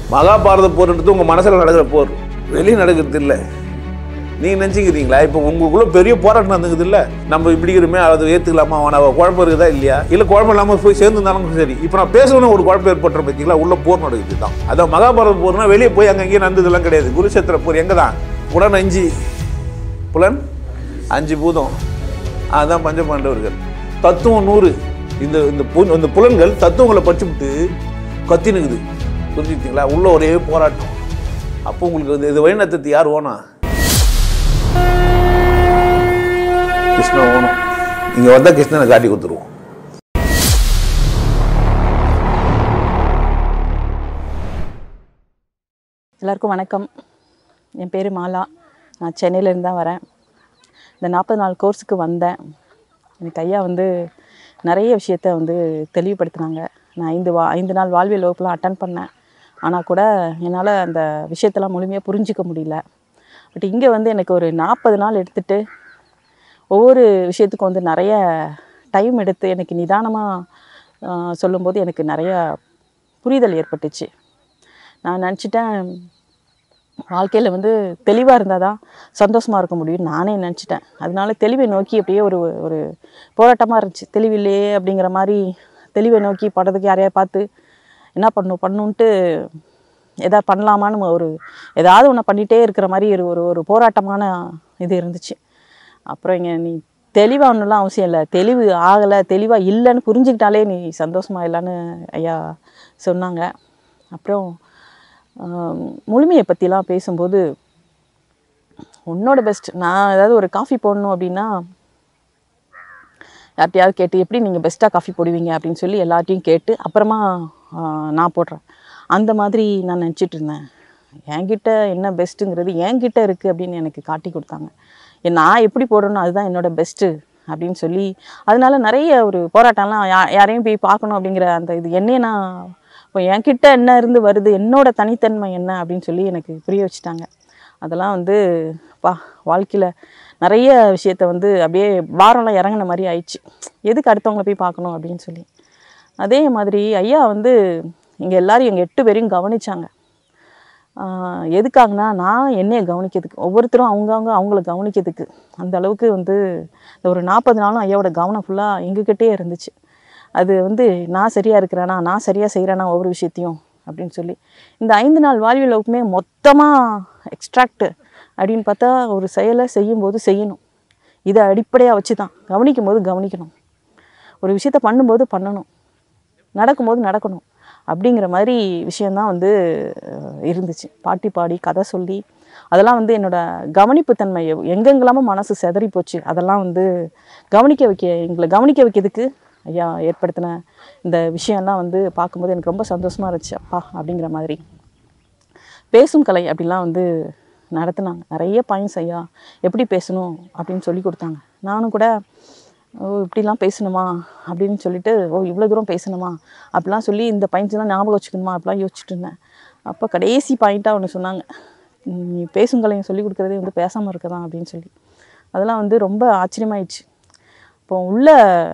மகாபாரத போர்ன்றது உங்கள் மனசில் நடக்கிற போர் வெளியே நடக்கிறது இல்லை நீங்கள் நினச்சிக்கிறீங்களா இப்போ உங்களுக்குள்ள பெரிய போராட்டம் நடந்துக்குது இல்லை நம்ம இப்படி இருக்கிறோமே அதை ஏற்றுக்கலாமா அவனை குழப்பம் இருக்குதா இல்லையா இல்லை குழப்பம் இல்லாமல் போய் சேர்ந்துருந்தாலும் சரி இப்போ நான் பேசணும் ஒரு குழப்பம் ஏற்பட்டுற பார்த்தீங்களா உள்ள போர் நடக்குது தான் அதான் மகாபாரத போர்னா வெளியே போய் அங்கே இங்கேயும் நடந்ததெல்லாம் கிடையாது குருஷேத்திர போர் எங்கே தான் புலன் அஞ்சு புலன் அஞ்சு பூதம் அதுதான் பஞ்சபாண்டவர்கள் தத்துவம் நூறு இந்த இந்த பு- இந்த புலன்கள் தத்துவங்களை படிச்சுவிட்டு கத்தினுக்குது புரிஞ்சுக்கிட்டீங்களா உள்ள ஒரே போராட்டம் அப்போ உங்களுக்கு வந்து இது வழிநடத்தத்து யார் ஓனா கிருஷ்ணன் ஓணும் இங்கே வந்தால் கிருஷ்ணனை காட்டி கொடுத்துருவோம் எல்லாருக்கும் வணக்கம் என் பேர் மாலா நான் சென்னையிலேருந்து தான் வரேன் இந்த நாற்பது நாள் கோர்ஸுக்கு வந்தேன் எனக்கு ஐயா வந்து நிறைய விஷயத்த வந்து தெளிவுபடுத்தினாங்க நான் ஐந்து வா ஐந்து நாள் வாழ்வியல் வகுப்புலாம் அட்டன் பண்ணேன் ஆனால் கூட என்னால் அந்த விஷயத்தெல்லாம் முழுமையாக புரிஞ்சிக்க முடியல பட் இங்கே வந்து எனக்கு ஒரு நாற்பது நாள் எடுத்துட்டு ஒவ்வொரு விஷயத்துக்கும் வந்து நிறைய டைம் எடுத்து எனக்கு நிதானமாக சொல்லும்போது எனக்கு நிறைய புரிதல் ஏற்பட்டுச்சு நான் நினச்சிட்டேன் வாழ்க்கையில் வந்து தெளிவாக இருந்தால் தான் சந்தோஷமாக இருக்க முடியும் நானே நினச்சிட்டேன் அதனால தெளிவை நோக்கி அப்படியே ஒரு ஒரு போராட்டமாக இருந்துச்சு தெளிவில்லையே அப்படிங்கிற மாதிரி தெளிவை நோக்கி படுறதுக்கு யாரையா பார்த்து என்ன பண்ணணும் பண்ணணுன்ட்டு எதாவது பண்ணலாமான்னு ஒரு ஏதாவது ஒன்று பண்ணிகிட்டே இருக்கிற மாதிரி ஒரு ஒரு ஒரு போராட்டமான இது இருந்துச்சு அப்புறம் இங்கே நீ தெளிவாக ஒன்றுலாம் அவசியம் இல்லை தெளிவு ஆகலை தெளிவாக இல்லைன்னு புரிஞ்சுக்கிட்டாலே நீ சந்தோஷமா இல்லைன்னு ஐயா சொன்னாங்க அப்புறம் ஆம், முழுமையை பற்றிலாம் பேசும்போது உன்னோட பெஸ்ட் நான் ஏதாவது ஒரு காஃபி போடணும் அப்படின்னா யார்கிட்டயாவது கேட்டு எப்படி நீங்கள் பெஸ்ட்டாக காஃபி போடுவீங்க அப்படின்னு சொல்லி எல்லார்ட்டையும் கேட்டு அப்புறமா ஆ, நான் போடுறேன் அந்த மாதிரி நான் நினச்சிட்டு இருந்தேன் என்கிட்ட என்ன பெஸ்ட்டுங்கிறது என்கிட்ட இருக்குது அப்படின்னு எனக்கு காட்டி கொடுத்தாங்க ஏ, நான் எப்படி போடணும் அதுதான் என்னோட பெஸ்ட்டு அப்படின்னு சொல்லி அதனால நிறைய ஒரு போராட்டம்லாம் யா யாரையும் போய் பார்க்கணும் அப்படிங்கிற அந்த இது என்னையே நான் இப்போ என்கிட்ட என்ன இருந்து வருது என்னோட தனித்தன்மை என்ன அப்படின்னு சொல்லி எனக்கு புரிய வச்சுட்டாங்க அதெல்லாம் வந்து பா வாழ்க்கையில் நிறைய விஷயத்த வந்து அப்படியே பாரம்லாம் இறங்கின மாதிரி ஆயிடுச்சு எதுக்கு அடுத்தவங்கள போய் பார்க்கணும் அப்படின்னு சொல்லி அதே மாதிரி ஐயா வந்து இங்கே எல்லாரும் எங்கள் எட்டு பேரையும் கவனிச்சாங்க ஆஹ் எதுக்காகனா நான் என்னைய கவனிக்கிறதுக்கு ஒவ்வொருத்தரும் அவங்கவுங்க அவங்கள கவனிக்கிறதுக்கு அந்த அளவுக்கு வந்து இந்த ஒரு நாற்பது நாளும் ஐயாவோட கவனம் ஃபுல்லாக எங்ககிட்டே இருந்துச்சு அது வந்து நான் சரியாக இருக்கிறேனா நான் சரியாக செய்கிறேனா ஒவ்வொரு விஷயத்தையும் அப்படின்னு சொல்லி இந்த ஐந்து நாள் வாழ்வியல் வகுப்புமே மொத்தமாக எக்ஸ்ட்ராக்ட் அப்படின்னு பார்த்தா ஒரு செயலை செய்யும்போது செய்யணும் இதை அடிப்படையாக வச்சு தான் கவனிக்கும் போது கவனிக்கணும் ஒரு விஷயத்த பண்ணும்போது பண்ணணும் நடக்கும்போது நடக்கணும் அப்படிங்கிற மாதிரி விஷயந்தான் வந்து அஹ், இருந்துச்சு பாட்டி பாடி கதை சொல்லி அதெல்லாம் வந்து என்னோட கவனிப்பு தன்மை எவ்- எங்கெங்கெல்லாமோ மனசு செதறி போச்சு அதெல்லாம் வந்து கவனிக்க வைக்க எங்களை கவனிக்க வைக்கிறதுக்கு ஐயா ஏற்படுத்தின இந்த விஷயம்லாம் வந்து பார்க்கும்போது எனக்கு ரொம்ப சந்தோஷமாக இருந்துச்சு அப்பா அப்படிங்கிற மாதிரி பேசும் கலை அப்படிலாம் வந்து நடத்துனாங்க நிறைய பாயிண்ட்ஸ் ஐயா எப்படி பேசணும் அப்படின்னு சொல்லி கொடுத்தாங்க நானும் கூட ஓ இப்படிலாம் பேசணுமா அப்படின்னு சொல்லிட்டு ஓ இவ்வளோ தூரம் பேசணுமா அப்படிலாம் சொல்லி இந்த பாயிண்ட்ஸ்லாம் ஞாபகம் வச்சுக்கணுமா அப்படிலாம் யோசிச்சுட்டு இருந்தேன் அப்போ கடைசி பாயிண்ட்டாக ஒன்று சொன்னாங்க நீ பேசுங்களையும் சொல்லி கொடுக்குறதே வந்து பேசாமல் இருக்கதான் அப்படின்னு சொல்லி அதெல்லாம் வந்து ரொம்ப ஆச்சரியமாயிடுச்சு இப்போ உள்ள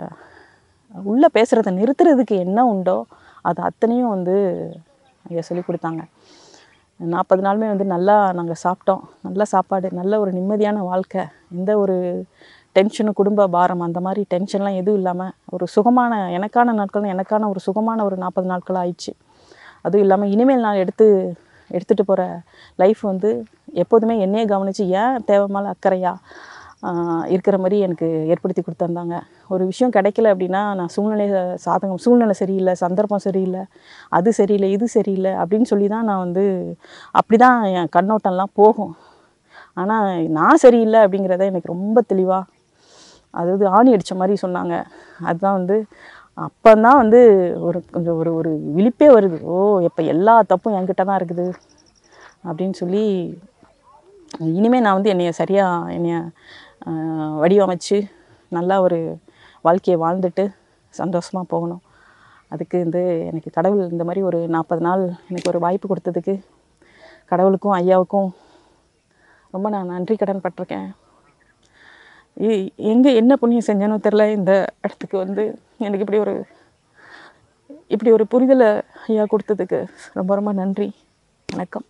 உள்ளே பேசுகிறத நிறுத்துறதுக்கு என்ன உண்டோ அது அத்தனையும் வந்து ஐயா சொல்லி கொடுத்தாங்க நாற்பது நாளுமே வந்து நல்லா நாங்கள் சாப்பிட்டோம் நல்ல சாப்பாடு நல்ல ஒரு நிம்மதியான வாழ்க்கை எந்த ஒரு டென்ஷனு குடும்ப பாரம் அந்த மாதிரி டென்ஷன்லாம் எதுவும் இல்லாமல் ஒரு சுகமான எனக்கான நாட்கள் எனக்கான ஒரு சுகமான ஒரு நாற்பது நாட்கள் ஆயிடுச்சு அதுவும் இல்லாமல் இனிமேல் நான் எடுத்து எடுத்துகிட்டு போகிற லைஃப் வந்து எப்போதுமே என்னையே கவனித்து ஏன் தேவைமான அக்கறையா ஆஹ் இருக்கிற மாதிரி எனக்கு ஏற்படுத்தி கொடுத்துருந்தாங்க ஒரு விஷயம் கிடைக்கல அப்படின்னா நான் சூழ்நிலை சாதகம் சூழ்நிலை சரியில்லை சந்தர்ப்பம் சரியில்லை அது சரியில்லை இது சரியில்லை அப்படின்னு சொல்லி தான் நான் வந்து அப்படி தான் என் கண்ணோட்டம்லாம் போகும் ஆனால் நான் சரியில்லை அப்படிங்கிறத எனக்கு ரொம்ப தெளிவாக அதாவது ஆணி அடித்த மாதிரி சொன்னாங்க அதுதான் வந்து அப்போதான் வந்து ஒரு கொஞ்சம் ஒரு ஒரு விழிப்பே வருது ஓ இப்போ எல்லா தப்பும் என்கிட்ட தான் இருக்குது அப்படின்னு சொல்லி இனிமேல் நான் வந்து என்னைய சரியாக என்னைய ஆஹ், வடிவமைச்சு நல்லா ஒரு வாழ்க்கையை வாழ்ந்துட்டு சந்தோஷமாக போகணும் அதுக்கு வந்து எனக்கு கடவுள் இந்த மாதிரி ஒரு நாற்பது நாள் எனக்கு ஒரு வாய்ப்பு கொடுத்ததுக்கு கடவுளுக்கும் ஐயாவுக்கும் ரொம்ப நான் நன்றி கடன் பட்டிருக்கேன் இ- எங்கே என்ன புண்ணியம் செஞ்சேனோ தெரில இந்த இடத்துக்கு வந்து எனக்கு இப்படி ஒரு இப்படி ஒரு புரிதலை ஐயா கொடுத்ததுக்கு ரொம்ப ரொம்ப நன்றி வணக்கம்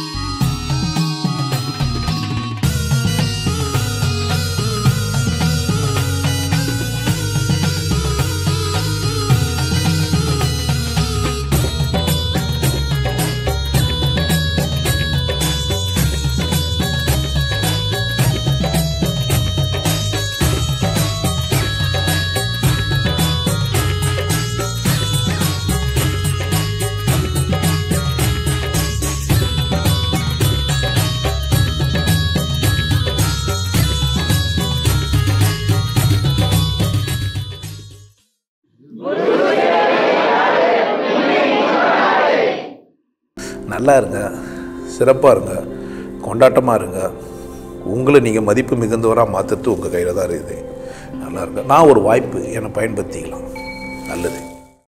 நல்லா இருங்க சிறப்பாக இருங்க கொண்டாட்டமாக இருங்க உங்களை நீங்கள் மதிப்பு மிகுந்தவராக மாற்றுறது உங்கள் கையில் தான் இருக்குது நல்லா இருங்க நான் ஒரு வாய்ப்பு என்னை பயன்படுத்திக்கலாம் நல்லது